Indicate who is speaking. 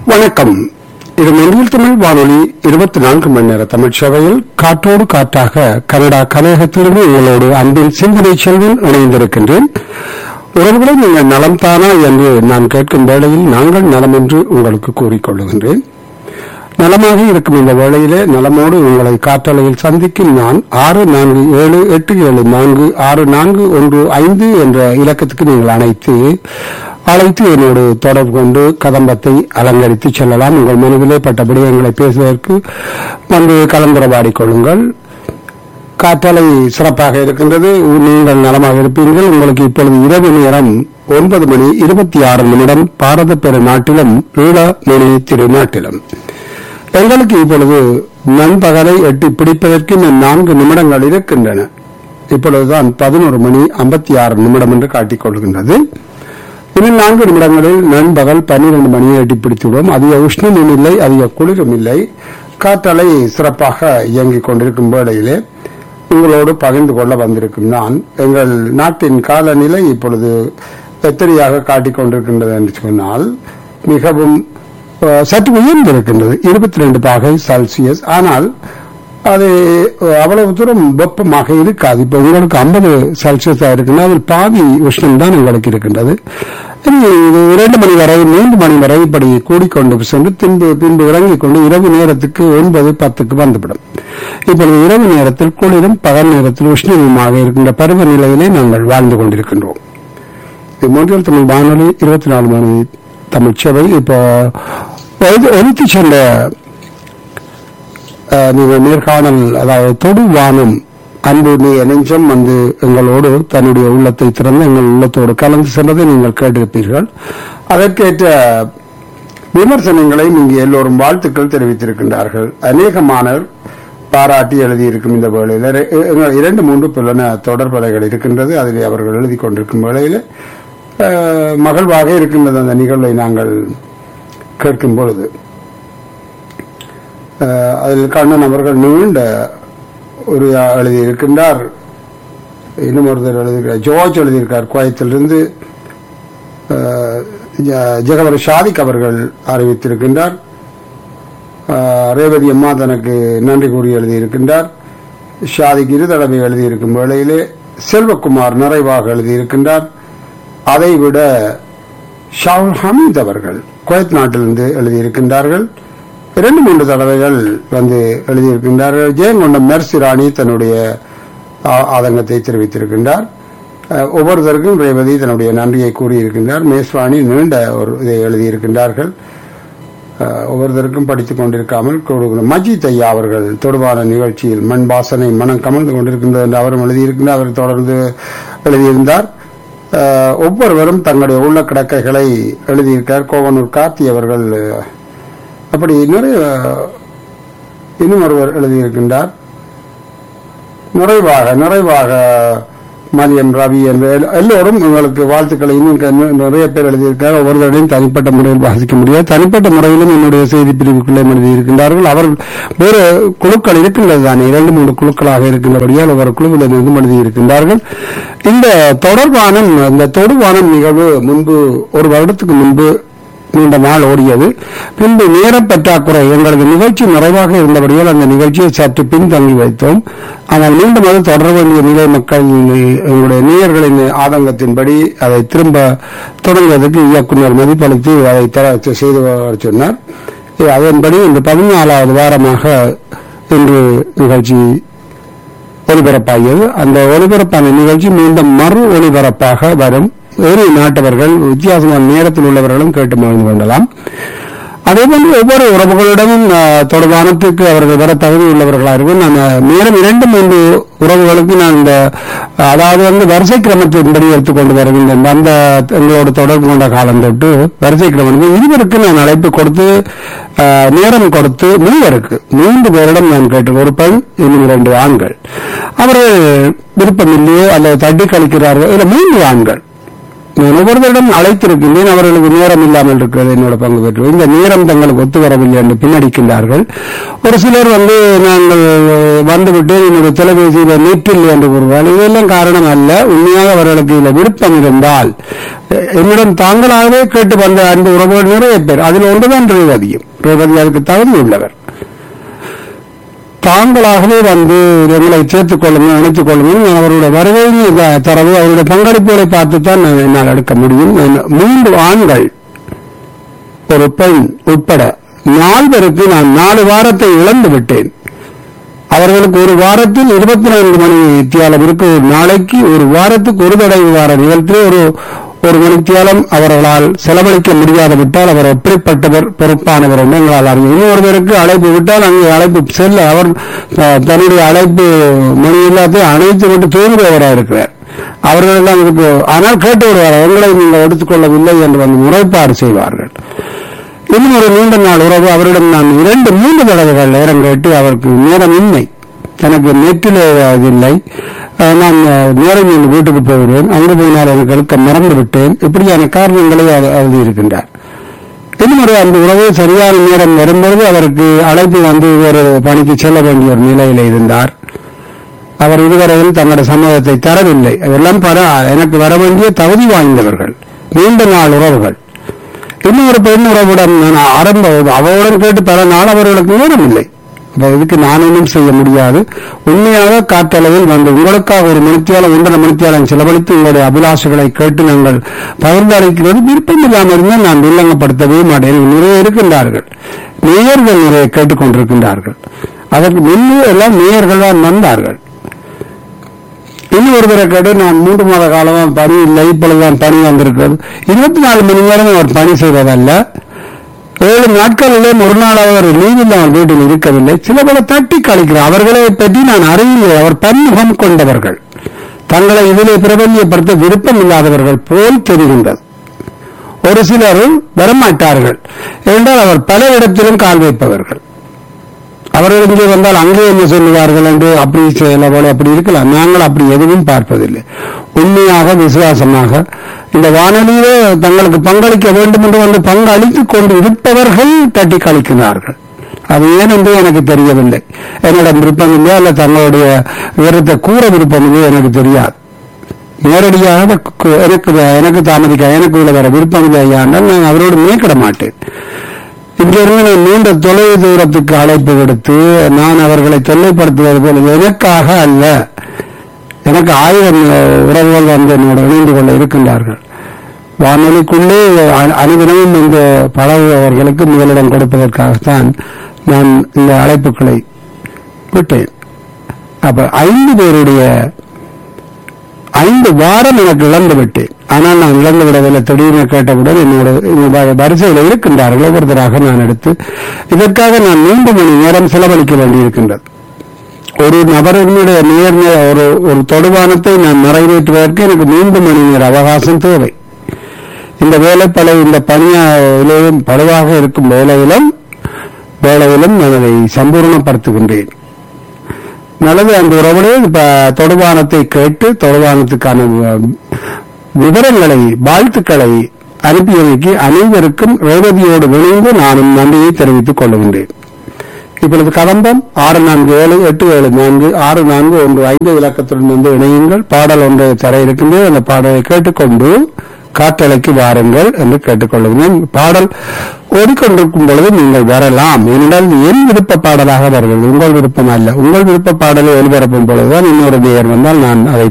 Speaker 1: வணக்கம் இது மொழியில் தமிழ் வானொலி இருபத்தி நான்கு மணி நேர தமிழ் சேவையில் காற்றோடு காற்றாக கனடா கலையகத்திலிருந்து உங்களோடு அன்பின் சிந்தனை செல்வன் இணைந்திருக்கின்றேன் உறவுகளை நீங்கள் நலம் தானா என்று நான் கேட்கும் வேளையில் நாங்கள் நலம் என்று உங்களுக்கு கூறிக்கொள்ளுகின்றேன் நலமாக இருக்கும் இந்த வேளையிலே நலமோடு உங்களை காற்றலையில் சந்திக்கும் நான் ஆறு நான்கு ஏழு எட்டு ஏழு நான்கு ஆறு நான்கு ஒன்று ஐந்து என்ற இலக்கத்துக்கு நீங்கள் அழைத்து அழைத்து என்னோடு தொடர்பு கொண்டு கதம்பத்தை அலங்கரித்து செல்லலாம் உங்கள் மனதிலே பட்ட விடயங்களை பேசுவதற்கு வந்து கலந்துரையாடிக் கொள்ளுங்கள் காற்றலை சிறப்பாக இருக்கின்றது நீங்கள் நலமாக இருப்பீர்கள் உங்களுக்கு இப்பொழுது இரவு நேரம் ஒன்பது மணி இருபத்தி ஆறு நிமிடம் பாரத பெரு நாட்டிலும் ஈழ மொழி திருநாட்டிலும் எங்களுக்கு இப்பொழுது நண்பகலை எட்டி பிடிப்பதற்கு இன்னும் நான்கு நிமிடங்கள் இருக்கின்றன இப்பொழுதுதான் பதினோரு மணி ஐம்பத்தி ஆறு நிமிடம் என்று காட்டிக் கொள்கின்றது இன்னும் நான்கு நிமிடங்களில் நண்பகல் பன்னிரண்டு மணியை எட்டி பிடித்துவிடும் அதிக உஷ்ணமும் இல்லை அதிக குளிரும் இல்லை காற்றலை சிறப்பாக இயங்கிக் கொண்டிருக்கும் வேளையிலே உங்களோடு பகிர்ந்து கொள்ள வந்திருக்கும் நான் எங்கள் நாட்டின் காலநிலை இப்பொழுது எத்தனையாக காட்டிக் கொண்டிருக்கின்றது என்று சொன்னால் மிகவும் அஹ், சற்று உயர்ந்திருக்கின்றது இருபத்தி ரெண்டு பாகை செல்சியஸ் ஆனால் அது அஹ், அவ்வளவு தூரம் வெப்பமாக இருக்காது இப்ப உங்களுக்கு ஐம்பது செல்சியஸா இருக்குன்னா அதில் பாதி உஷ்ணம் தான் உங்களுக்கு இருக்கின்றது இது இது இரண்டு மணி வரை மூன்று மணி வரை இப்படி கூடிக்கொண்டு சென்று பின்பு பின்பு இறங்கிக் கொண்டு இரவு நேரத்துக்கு ஒன்பது பத்துக்கு வந்துவிடும் இப்பொழுது இரவு நேரத்தில் குளிரும் பகல் நேரத்தில் உஷ்ணமாக இருக்கின்ற பருவநிலையிலே நாங்கள் வாழ்ந்து கொண்டிருக்கின்றோம் இது மூன்றில் தமிழ் வானொலி இருபத்தி நாலு மணி தமிழ் சேவை இப்போ ஒலித்து சென்ற அஹ், நீங்கள் நேர்காணல் அதாவது தொடு வானம் அன்பு நீ நெஞ்சம் வந்து எங்களோடு தன்னுடைய உள்ளத்தை திறந்து எங்கள் உள்ளத்தோடு கலந்து சென்றதை நீங்கள் கேட்டிருப்பீர்கள் அதற்கேற்ற விமர்சனங்களை இங்கு எல்லோரும் வாழ்த்துக்கள் தெரிவித்திருக்கின்றார்கள் அநேகமானவர் பாராட்டி எழுதியிருக்கும் இந்த வேளையில் இர- எங்கள் இரண்டு மூன்று புலன தொடர்பலைகள் இருக்கின்றது அதில் அவர்கள் எழுதி கொண்டிருக்கும் வேளையில் அஹ், மகிழ்வாக இருக்கின்றது அந்த நிகழ்வை நாங்கள் கேட்கும் பொழுது அஹ், அதில் கண்ணன் அவர்கள் நீண்ட ஒரு எழுதியிருக்கின்றார் இன்னும் ஒருத்தர் எழுதியிருக்கார் ஜோர்ஜ் எழுதியிருக்கார் குவைத்திலிருந்து அஹ், ஜ- ஜெகவர் ஷாதிக் அவர்கள் அறிவித்திருக்கின்றார் அஹ், ரேவதி அம்மா தனக்கு நன்றி கூறி எழுதியிருக்கின்றார் ஷாதிக் இரு தடவை எழுதியிருக்கும் வேளையிலே செல்வகுமார் நிறைவாக எழுதியிருக்கின்றார் அதைவிட ஷாவுல் ஹமீத் அவர்கள் குவைத் நாட்டிலிருந்து எழுதியிருக்கின்றார்கள் இரண்டு மூன்று தடவைகள் வந்து எழுதியிருக்கின்றார்கள் ஜெயங்கொண்டம் மெர்சி ராணி தன்னுடைய ஆ- ஆதங்கத்தை தெரிவித்திருக்கின்றார் அஹ், ஒவ்வொருத்தருக்கும் ரேவதி தன்னுடைய நன்றியை கூறியிருக்கின்றார் மேஸ்வாணி நீண்ட ஒரு இதை எழுதியிருக்கின்றார்கள் அஹ், ஒவ்வொருத்தருக்கும் படித்துக் கொண்டிருக்காமல் கொடுக்கணும் மஜித் ஐயா அவர்கள் தொடுவான நிகழ்ச்சியில் மண் வாசனை மனம் கமழ்ந்து கொண்டிருக்கின்றது என்று அவரும் எழுதியிருக்கின்றார் அவர் தொடர்ந்து எழுதியிருந்தார் அஹ், ஒவ்வொருவரும் தங்களுடைய உள்ள கிடக்கைகளை எழுதியிருக்கார் கோவனூர் கார்த்தி அவர்கள் அஹ், அப்படி நிறைய இன்னும் ஒருவர் எழுதியிருக்கின்றார் நிறைவாக நிறைவாக மதியம் ரவி என்ற எல்- எல்லோரும் உங்களுக்கு வாழ்த்துக்களை இன்னும் க- இன்னும் நிறைய பேர் எழுதியிருக்கார் ஒவ்வொருவரையும் தனிப்பட்ட முறையில் வாசிக்க முடியாது தனிப்பட்ட முறையிலும் என்னுடைய செய்தி பிரிவுக்குள்ளே எழுதியிருக்கின்றார்கள் அவர்கள் வேறு குழுக்கள் இருக்கின்றது தானே இரண்டு மூன்று குழுக்களாக இருக்கின்றபடியால் ஒவ்வொரு குழுவில் இருந்து எழுதியிருக்கின்றார்கள் இந்த தொடர்பான இந்த தொடுவானம் நிகழ்வு முன்பு ஒரு வருடத்துக்கு முன்பு நீண்ட நாள் ஓடியது பின்பு நேர பற்றாக்குறை எங்களது நிகழ்ச்சி நிறைவாக இருந்தபடியால் அந்த நிகழ்ச்சியை சற்று பின்தங்கி வைத்தோம் ஆனால் மீண்டும் அது தொடர வேண்டிய நிலை மக்கள் எங்களுடைய நேயர்களின் ஆதங்கத்தின்படி அதை திரும்ப தொடங்குவதற்கு இயக்குனர் மதிப்பளித்து அதை தர- செய்து வர சொன்னார் இது அதன்படி இந்த பதினாலாவது வாரமாக இன்று நிகழ்ச்சி ஒலிபரப்பாகியது அந்த ஒலிபரப்பான நிகழ்ச்சி மீண்டும் மறு ஒலிபரப்பாக வரும் வேறு நாட்டவர்கள் வித்தியாசமான நேரத்தில் உள்ளவர்களும் கேட்டு மகிழ்ந்து கொள்ளலாம் அதேபோன்று ஒவ்வொரு உறவுகளிடமும் அஹ், தொடர்பானத்துக்கு அவர்கள் வர தகுதி உள்ளவர்களாக இருக்கும் நான் அஹ், மேலும் இரண்டு மூன்று உறவுகளுக்கு நான் இந்த அஹ், அதாவது வந்து வரிசை கிரமத்தின்படி எடுத்துக்கொண்டு வருகின்றேன் அந்த எங்களோடு தொடர்பு கொண்ட காலம் தொட்டு வரிசை கிரமம் இருவருக்கு நான் அழைப்பு கொடுத்து அஹ், நேரம் கொடுத்து மூவருக்கு மூன்று பேரிடம் நான் கேட்டு ஒரு பெண் இன்னும் இரண்டு ஆண்கள் அவர்கள் விருப்பமில்லையோ அல்லது தட்டி கழிக்கிறார்கள் இல்ல மூன்று ஆண்கள் நான் ஒவ்வொருவரிடம் அழைத்திருக்கின்றேன் அவர்களுக்கு நேரம் இல்லாமல் இருக்கிறது என்னோட பங்கு பெற்று இந்த நேரம் தங்களுக்கு ஒத்து வரவில்லை என்று பின்னடிக்கின்றார்கள் ஒரு சிலர் வந்து நாங்கள் வந்துவிட்டு என்னுடைய தொலைபேசியில் நேற்றில்லை என்று கூறுவார்கள் இதெல்லாம் காரணம் அல்ல உண்மையாக அவர்களுக்கு இதில் விருப்பம் இருந்தால் அஹ், என்னிடம் தாங்களாகவே கேட்டு வந்த அந்த உறவுகள் நிறைய பேர் அதில் ஒன்றுதான் ரேவதியும் ரேவதி அதுக்கு தகுதி உள்ளவர் தாங்களாகவே வந்து எங்களை சேர்த்துக் கொள்ளுங்கள் இணைத்துக் கொள்ளுங்கள் நான் அவருடைய வருகையை த- தரவு அவருடைய பங்களிப்புகளை பார்த்துத்தான் நான் என்னால் எடுக்க முடியும் நான் மூன்று ஆண்கள் ஒரு பெண் உட்பட நால்வருக்கு நான் நாலு வாரத்தை இழந்து விட்டேன் அவர்களுக்கு ஒரு வாரத்தில் இருபத்தி நான்கு மணி தியாலம் இருக்கு ஒரு நாளைக்கு ஒரு வாரத்துக்கு ஒரு தடவை வார நிகழ்ச்சியில் ஒரு ஒரு மணித்தியாலம் அவர்களால் செலவழிக்க முடியாது விட்டால் அவர் எப்படிப்பட்டவர் பொறுப்பானவர் என்று எங்களால் அறியும் இன்னொருவருக்கு அழைப்பு விட்டால் அங்கே அழைப்பு செல்ல அவர் அஹ், தன்னுடைய அழைப்பு மணி எல்லாத்தையும் அணைத்து விட்டு தூங்குபவராக இருக்கிறார் அவர்கள் எல்லாம் இதுக்கு ஆனால் கேட்டு வருவார் எங்களை நீங்கள் எடுத்துக்கொள்ளவில்லை என்று வந்து முறைப்பாடு செய்வார்கள் இன்னும் ஒரு நீண்ட நாள் உறவு அவரிடம் நான் இரண்டு மூன்று தடவைகள் நேரம் கேட்டு அவருக்கு நேரம் இல்லை எனக்கு நெற்றிலே அது இல்லை அஹ் நான் அஹ், நேரம் என் வீட்டுக்கு போகிறேன் அங்கு போனால் எனக்கு எடுக்க மறந்து விட்டேன் இப்படியான காரணங்களை அவர் எழுதியிருக்கின்றார் இன்னும் ஒரு அந்த உறவு சரியான நேரம் வரும்பொழுது அவருக்கு அழைப்பு வந்து ஒரு பணிக்கு செல்ல வேண்டிய ஒரு நிலையில் இருந்தார் அவர் இதுவரையில் தங்களுடைய சம்மதத்தை தரவில்லை அதெல்லாம் பர எனக்கு வர வேண்டிய தகுதி வாய்ந்தவர்கள் நீண்ட நாள் உறவுகள் இன்னொரு பெண் உறவுடன் நான் ஆரம்ப அவருடன் கேட்டு பல நாள் அவர்களுக்கு நேரம் இல்லை அப்ப இதுக்கு நான் ஒன்றும் செய்ய முடியாது உண்மையாக காற்றளவில் வந்து உங்களுக்காக ஒரு மணித்தியாலம் ஒன்றரை மணித்தியாலம் செலவழித்து உங்களுடைய அபிலாஷைகளை கேட்டு நாங்கள் பகிர்ந்து அளிக்கிறது விருப்பம் இல்லாமல் இருந்தால் நான் வில்லங்கப்படுத்தவே மாட்டேன் நிறைய இருக்கின்றார்கள் நேயர்கள் நிறைய கேட்டுக்கொண்டிருக்கின்றார்கள் அதற்கு முன்பு எல்லாம் நேயர்கள் தான் வந்தார்கள் இன்னும் ஒரு தடவை கேட்டு நான் மூன்று மாத காலமா பணி இல்லை இப்பொழுதுதான் பணி வந்திருக்கிறது இருபத்தி நாலு மணி நேரம் அவர் பணி செய்வதல்ல ஏழு நாட்களிலே ஒரு நாள் அவர் லீவில் அவர் வீட்டில் இருக்கவில்லை சில பல தட்டி கழிக்கிறார் அவர்களை பற்றி நான் அறிவில்லை அவர் பன்முகம் கொண்டவர்கள் தங்களை இதிலே பிரபல்யப்படுத்த விருப்பம் இல்லாதவர்கள் போல் தெரிகின்றது ஒரு சிலர் வரமாட்டார்கள் என்றால் அவர் பல இடத்திலும் கால் வைப்பவர்கள் அவர்கள் இங்கே வந்தால் அங்கே என்ன சொல்லுவார்கள் என்று அப்படி செய்யல போல அப்படி இருக்கலாம் நாங்கள் அப்படி எதுவும் பார்ப்பதில்லை உண்மையாக விசுவாசமாக இந்த வானொலியிலே தங்களுக்கு பங்களிக்க வேண்டும் என்று வந்து பங்களித்துக் கொண்டு இருப்பவர்கள் தட்டி கழிக்கிறார்கள் அது ஏன் என்று எனக்கு தெரியவில்லை என்னிடம் விருப்பம் இல்லை அல்ல தங்களுடைய விவரத்தை கூற விருப்பம் இல்லை எனக்கு தெரியாது நேரடியாக கு- எனக்கு எனக்கு தாமதிக்க எனக்கு உள்ள வர விருப்பம் இல்லை ஐயாண்டால் நான் அவரோடு மேற்கிட மாட்டேன் இங்கிருந்து நான் நீண்ட தொலைவு தூரத்துக்கு அழைப்பு விடுத்து நான் அவர்களை தொல்லைப்படுத்துவது போல எனக்காக அல்ல எனக்கு ஆயிரம் அஹ், உறவுகள் வந்து என்னோடு இணைந்து கொள்ள இருக்கின்றார்கள் வானொலிக்குள்ளே அ- அனுதினமும் இந்த பழகுபவர்களுக்கு முதலிடம் கொடுப்பதற்காகத்தான் நான் இந்த அழைப்புகளை விட்டேன் அப்ப ஐந்து பேருடைய ஐந்து வாரம் எனக்கு இழந்து விட்டேன் ஆனால் நான் இழந்து விடவில்லை திடீர்னு கேட்டவுடன் என்னோட என்னோட வரிசையில் இருக்கின்றார்கள் ஒவ்வொருத்தராக நான் எடுத்து இதற்காக நான் மூன்று மணி நேரம் செலவழிக்க வேண்டியிருக்கின்றது ஒரு நபரினுடைய நேர் ஒரு ஒரு தொடுவானத்தை நான் நிறைவேற்றுவதற்கு எனக்கு மூன்று மணி நேர அவகாசம் தேவை இந்த வேலை பல இந்த பணியிலும் பழுவாக இருக்கும் வேலையிலும் வேலையிலும் நான் அதை சம்பூர்ணப்படுத்துகின்றேன் நல்லது அந்த உறவுகளே இப்ப தொடுவானத்தை கேட்டு தொடுவானத்துக்கான அஹ், விவரங்களை வாழ்த்துக்களை அனுப்பியமைக்கு அனைவருக்கும் ரேவதியோடு இணைந்து நானும் நன்றியை தெரிவித்துக் கொள்கின்றேன் இப்பொழுது கதம்பம் ஆறு நான்கு ஏழு எட்டு ஏழு நான்கு ஆறு நான்கு ஒன்று ஐந்து இலக்கத்துடன் வந்து இணையுங்கள் பாடல் ஒன்றை தர இருக்கின்றது அந்த பாடலை கேட்டுக்கொண்டு காற்றலைக்கு வாருங்கள் என்று கேட்டுக்கொள்கிறேன் பாடல் ஓடிக்கொண்டிருக்கும் பொழுது நீங்கள் வரலாம் ஏனென்றால் இது என் விருப்ப பாடலாக வருகிறது உங்கள் விருப்பம் அல்ல உங்கள் விருப்ப பாடலை ஒளிபரப்பும் பொழுதுதான் இன்னொரு நேயர் வந்தால் நான் அதை